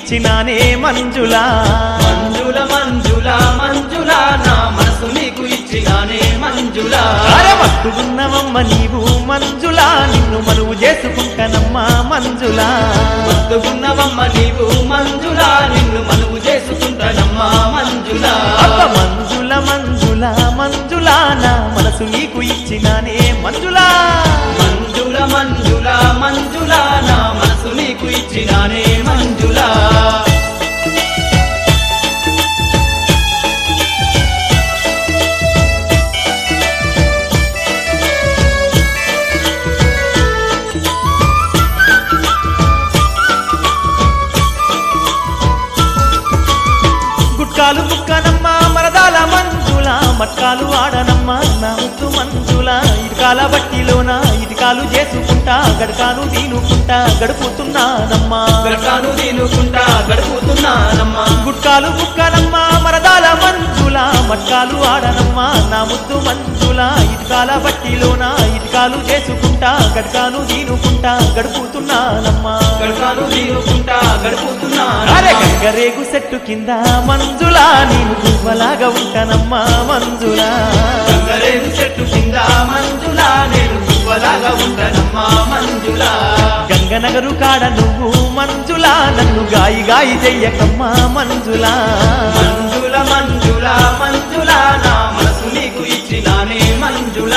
ఇచ్చినానే మంజులా మంజుల మంజుల మంజుల నా మనసు నీకు ఇచ్చినానే మంజుల అరే మస్తుగున్నవమ్మ నీవు మంజులా నిన్ను మనువు చేసుకుంటానమ్మా మంజులా మత్తుకున్నవమ్మ నీవు మంజుల నిన్ను మనువు చేసుకుంటానమ్మా మంజుల అబ్బ మంజుల మంజుల మంజులా నా మనసు నీకు ఇచ్చినానే మంజులా మంజుల మంజుల మంజుల నా మనసు నీకు ఇచ్చినానే మంజుల గుట్కాలు బుక్కనమ్మ మరదాల మంజుల మట్కాలు ఆడనమ్మ నా ముద్దు మంజుల ఇటుకాల బట్టిలోన ఇటుకాలు చేసుకుంటా గడకాను దీనుకుంటా గడుపుతున్నానమ్మా గడకాను దీనుకుంటా గడుపుతున్నానమ్మా గుట్కాలు బుక్కనమ్మ మరదాల మంజుల మట్కాలు ఆడనమ్మ నా ముద్దు మంజుల ఇటుకాల బట్టిలోన ఇటుకాలు చేసుకుంటా గడకాను దీనుకుంటా గడుపుతున్నానమ్మా గడకాను దీనుకుంటా గడుపుతున్నాను అరే గంగరేగు చెట్టు కింద మంజులా నేను గువ్వలాగా ఉంటానమ్మా మంజులా గంగరేగు చెట్టు కింద మంజుల నేను పువ్వలాగా ఉంటానమ్మా మంజుల గంగనగరు కాడ నువ్వు మంజులా నన్ను గాయి గాయి చెయ్యకమ్మా మంజులా మంజుల మంజుల మంజుల నా మనసు నీకు ఇచ్చినానే మంజుల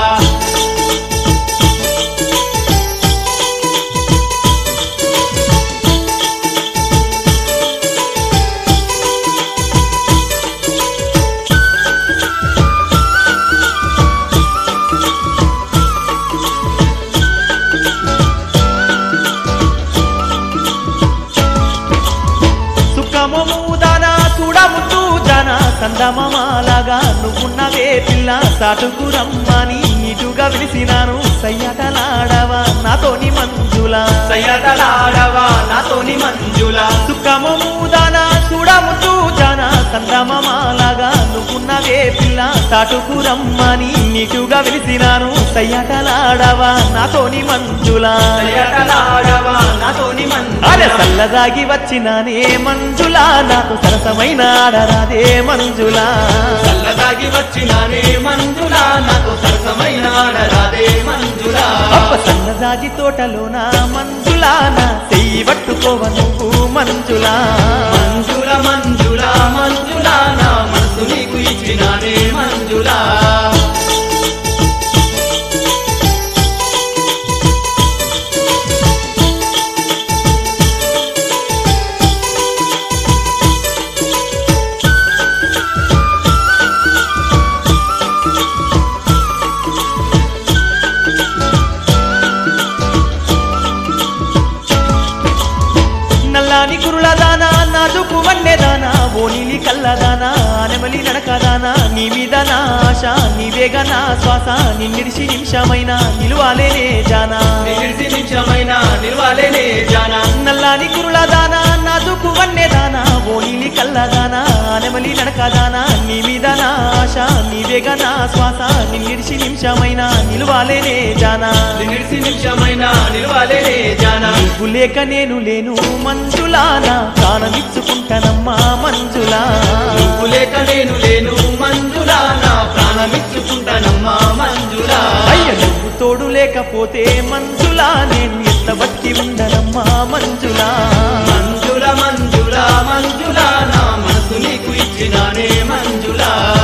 సుఖమము దానా చూడముద్దు జన సందమమాలాగా నువ్వున్నవే పిల్ల సాటుకు రమ్మని ఇటుగా పిలిచినాను సయ్యటలాడవా నాతోని మంజులా సయ్యటలాడవా నాతోని మంజుల సుఖమము దానా చూడముద్దు జన సందమమాలాగా నువ్వున్నవే పిల్ల సాటుకు రమ్మని నీటుగా పిలిచినాను సయ్యటలాడవా నాతోని మంజులా సయ్యటలాడవా నాతోని అరే మంజుల చల్లదాగి వచ్చినానే మంజులా నాకు సరసమైన ఆడరాదే మంజులా చల్లదాగి వచ్చినానే మంజుల నాకు సరసమైన ఆడరాదే మంజుల అప్ప సన్నజాజి తోటలోన మంజులా నా చెయ్యి పట్టుకోవ నువ్వు మంజులా మంజుల మంజుల మంజుల నా మనసు నీకు ఇచ్చినానే మంజుల నల్లాని కురుల దానా నాజుకు వన్నెదానా ఓ నీలి కల్లదానా నెమలి నడకదానా నీ మీద నా ఆశ నీవేగా నా శ్వాస నిన్నిడిసి నిమిషమైన నిలువాలేనే జానా నిలిసి నిమిషమైన నిలవాలేనే జానా నల్లాని కురుల దానా నాజుకు వన్నెదానా ఓ నీలి కల్లదానా నెమలి నడకదానా నీ మీద నా ఆశ నీవేగా నా శ్వాస నిన్నిడిసి నిమిషమైన నిలువాలేనే జానా నిలిసి నిమిషమైన నిలవాలేనే జానా నువ్వు లేక నేను లేను మంజులా నా ప్రాణమిచ్చుకుంటానమ్మా మంజులా నువ్వు లేక నేను లేను మంజుల నా ప్రాణమిచ్చుకుంటానమ్మా మంజుల అయ్య నువ్వు తోడు లేకపోతే మంజులా నేను ఎంత బట్టి ఉండనమ్మా మంజులా మంజుల మంజుల మంజుల నా మనసు నీకు ఇచ్చినానే మంజుల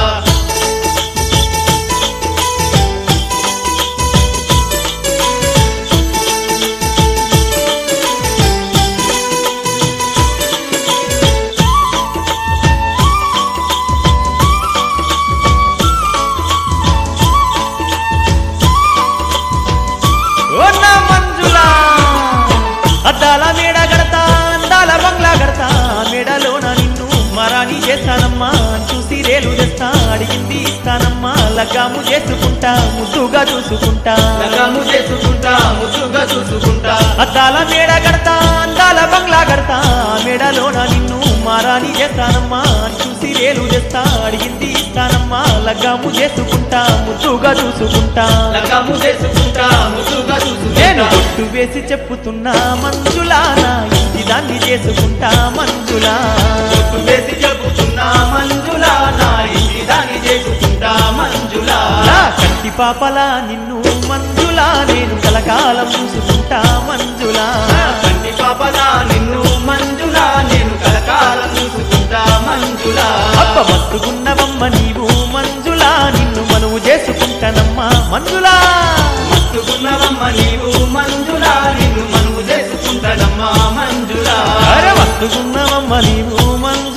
ఓ నా మంజులా అద్దాల మేడ గడతా అందాల బంగ్లా గడతా మేడలోన నిన్ను మరాని చేస్తానమ్మా చూసి రేలు తెస్తా అడిగింది ఇస్తానమ్మా లగ్గాము చేసుకుంటా ముద్దుగా చూసుకుంటా లగము చేసుకుంటా ముద్దుగా చూసుకుంటా అద్దాల మేడ గడతా అందాల బంగ్లా గడతా మేడలోన నిన్ను మారాని చేస్తానమ్మా చూసి రేలు తెస్తా అడిగింది ఇస్తానమ్మా లగ్గాము చేసుకుంటా ముద్దుగా చూసుకుంటా లగము చేసుకుంటా ముద్దుగా చూసుకుంటా నేను నేను ఒట్టు వేసి చెప్పుతున్నా మంజులా నా ఇంటి దాన్ని చేసుకుంటా మంజులా ఒట్టు వేసి చెబుతున్నా మంజులా నా ఇంటి దాన్ని చేసుకుంటా మంజులా నా కంటి పాపలా నిన్ను మంజులా నేను కలకాలం చూసుకుంటా మంజులా కంటి పాపలా నిన్ను మంజులా నేను కలకాలం చూసుకుంటా మంజులా అబ్బ మత్తుకున్నవమ్మ నీవు మంజులా నిన్ను మనువు చేసుకుంటానమ్మా మంజులా మస్తుకున్నవమ్మ నీవు మంజులా నిన్ను మనువు చేసుకుంటానమ్మా మంజులా అరే మత్తుకున్నవమ్మ నీవు మంజులా